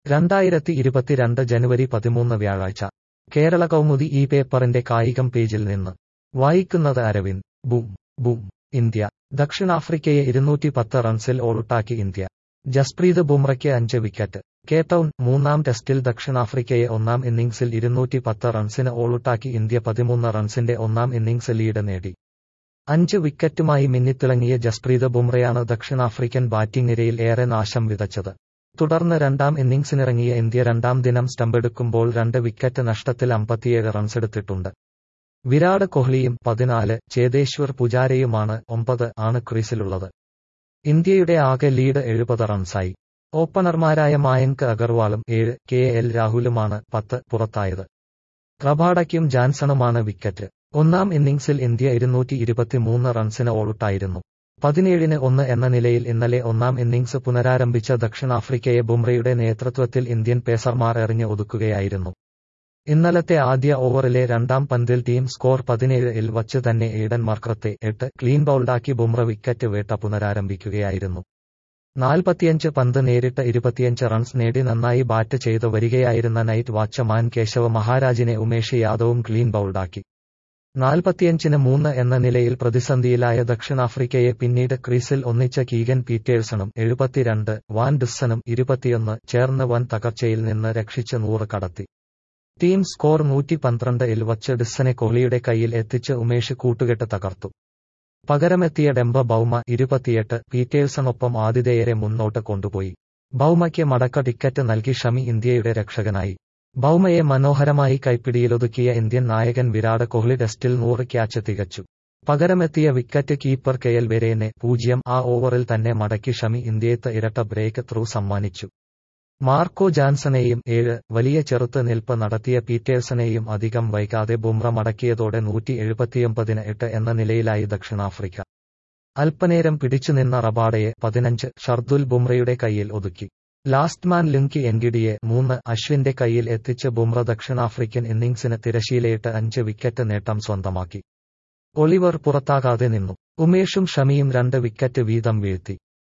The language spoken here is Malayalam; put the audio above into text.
രണ്ടായിരത്തി ഇരുപത്തിരണ്ട് ജനുവരി പതിമൂന്ന് വ്യാഴാഴ്ച കേരള കൗമുദി ഈ പേപ്പറിന്റെ കായികം പേജിൽ നിന്ന് വായിക്കുന്നത് അരവിന്ദ് ബും ബും ഇന്ത്യ ദക്ഷിണാഫ്രിക്കയെ ഇരുന്നൂറ്റി പത്ത് റൺസിൽ ഓളുട്ടാക്കി ഇന്ത്യ ജസ്പ്രീത് ബുംറയ്ക്ക് അഞ്ച് വിക്കറ്റ് കേട്ടൌൺ മൂന്നാം ടെസ്റ്റിൽ ദക്ഷിണാഫ്രിക്കയെ ഒന്നാം ഇന്നിംഗ്സിൽ ഇരുന്നൂറ്റി പത്ത് റൺസിന് ഓളുട്ടാക്കി ഇന്ത്യ പതിമൂന്ന് റൺസിന്റെ ഒന്നാം ഇന്നിംഗ്സ് ലീഡ് നേടി അഞ്ച് വിക്കറ്റുമായി മിന്നിത്തിളങ്ങിയ ജസ്പ്രീത് ബുംറയാണ് ദക്ഷിണാഫ്രിക്കൻ ബാറ്റിംഗ് നിരയിൽ ഏറെ നാശം വിതച്ചത് തുടർന്ന് രണ്ടാം ഇന്നിംഗ്സിനിറങ്ങിയ ഇന്ത്യ രണ്ടാം ദിനം സ്റ്റമ്പെടുക്കുമ്പോൾ രണ്ട് വിക്കറ്റ് നഷ്ടത്തിൽ അമ്പത്തിയേഴ് റൺസെടുത്തിട്ടുണ്ട് വിരാട് കോഹ്ലിയും പതിനാല് ചേതേശ്വർ പുജാരയുമാണ് ഒമ്പത് ആണ് ക്രീസിലുള്ളത് ഇന്ത്യയുടെ ആകെ ലീഡ് എഴുപത് റൺസായി ഓപ്പണർമാരായ മായങ്ക് അഗർവാളും ഏഴ് കെ എൽ രാഹുലുമാണ് പത്ത് പുറത്തായത് റബാഡയ്ക്കും ജാൻസണുമാണ് വിക്കറ്റ് ഒന്നാം ഇന്നിംഗ്സിൽ ഇന്ത്യ ഇരുന്നൂറ്റി ഇരുപത്തിമൂന്ന് റൺസിന് ഓളുട്ടായിരുന്നു പതിനേഴിന് ഒന്ന് എന്ന നിലയിൽ ഇന്നലെ ഒന്നാം ഇന്നിംഗ്സ് പുനരാരംഭിച്ച ദക്ഷിണാഫ്രിക്കയെ ബുംറയുടെ നേതൃത്വത്തിൽ ഇന്ത്യൻ പേസർമാർ എറിഞ്ഞ് ഒതുക്കുകയായിരുന്നു ഇന്നലത്തെ ആദ്യ ഓവറിലെ രണ്ടാം പന്തിൽ ടീം സ്കോർ പതിനേഴിൽ വച്ച് തന്നെ ഈഡൻ മർക്രത്തെ എട്ട് ക്ലീൻ ബൌൾഡാക്കി ബുംറ വിക്കറ്റ് വേട്ട പുനരാരംഭിക്കുകയായിരുന്നു നാൽപ്പത്തിയഞ്ച് പന്ത് നേരിട്ട് ഇരുപത്തിയഞ്ച് റൺസ് നേടി നന്നായി ബാറ്റ് ചെയ്ത് വരികയായിരുന്ന നൈറ്റ് വാച്ചമാൻ കേശവ മഹാരാജിനെ ഉമേഷ് യാദവും ക്ലീൻ ബൌൾഡാക്കി നാൽപ്പത്തിയഞ്ചിന് മൂന്ന് എന്ന നിലയിൽ പ്രതിസന്ധിയിലായ ദക്ഷിണാഫ്രിക്കയെ പിന്നീട് ക്രീസിൽ ഒന്നിച്ച കീഗൻ പീറ്റേഴ്സണും എഴുപത്തിരണ്ട് വാൻ ഡിസ്സനും ഇരുപത്തിയൊന്ന് ചേർന്ന് വൻ തകർച്ചയിൽ നിന്ന് രക്ഷിച്ച് നൂറ് കടത്തി ടീം സ്കോർ നൂറ്റി പന്ത്രണ്ടിൽ വച്ച് ഡിസ്സനെ കോഹ്ലിയുടെ കയ്യിൽ എത്തിച്ച് ഉമേഷ് കൂട്ടുകെട്ട് തകർത്തു പകരമെത്തിയ ഡെംബ ബൌമ ഇരുപത്തിയെട്ട് പീറ്റേഴ്സണൊപ്പം ആതിഥേയരെ മുന്നോട്ട് കൊണ്ടുപോയി ബൌമയ്ക്ക് മടക്ക ടിക്കറ്റ് നൽകി ഷമി ഇന്ത്യയുടെ രക്ഷകനായി ബൌമയെ മനോഹരമായി കൈപ്പിടിയിലൊതുക്കിയ ഇന്ത്യൻ നായകൻ വിരാട് കോഹ്ലി ടെസ്റ്റിൽ നൂറ് ക്യാച്ച് തികച്ചു പകരമെത്തിയ വിക്കറ്റ് കീപ്പർ കെയൽ വെരേനെ പൂജ്യം ആ ഓവറിൽ തന്നെ മടക്കി ഷമി ഇന്ത്യത്ത് ഇരട്ട ബ്രേക്ക് ത്രൂ സമ്മാനിച്ചു മാർക്കോ ജാൻസണെയും ഏഴ് വലിയ ചെറുത്ത് നിൽപ്പ് നടത്തിയ പീറ്റേഴ്സണെയും അധികം വൈകാതെ ബുംറ മടക്കിയതോടെ നൂറ്റി എഴുപത്തിയൊമ്പതിന് എട്ട് എന്ന നിലയിലായി ദക്ഷിണാഫ്രിക്ക അല്പനേരം പിടിച്ചുനിന്ന റബാഡയെ പതിനഞ്ച് ഷർദുൽ ബുംറയുടെ കയ്യിൽ ഒതുക്കി ലാസ്റ്റ് മാൻ ലുങ്കി എൻഗിഡിയെ മൂന്ന് അശ്വിന്റെ കയ്യിൽ എത്തിച്ച് ബുംറ ദക്ഷിണാഫ്രിക്കൻ ഇന്നിംഗ്സിന് തിരശീലയിട്ട് അഞ്ച് വിക്കറ്റ് നേട്ടം സ്വന്തമാക്കി ഒളിവർ പുറത്താകാതെ നിന്നു ഉമേഷും ഷമിയും രണ്ട് വിക്കറ്റ് വീതം വീഴ്ത്തി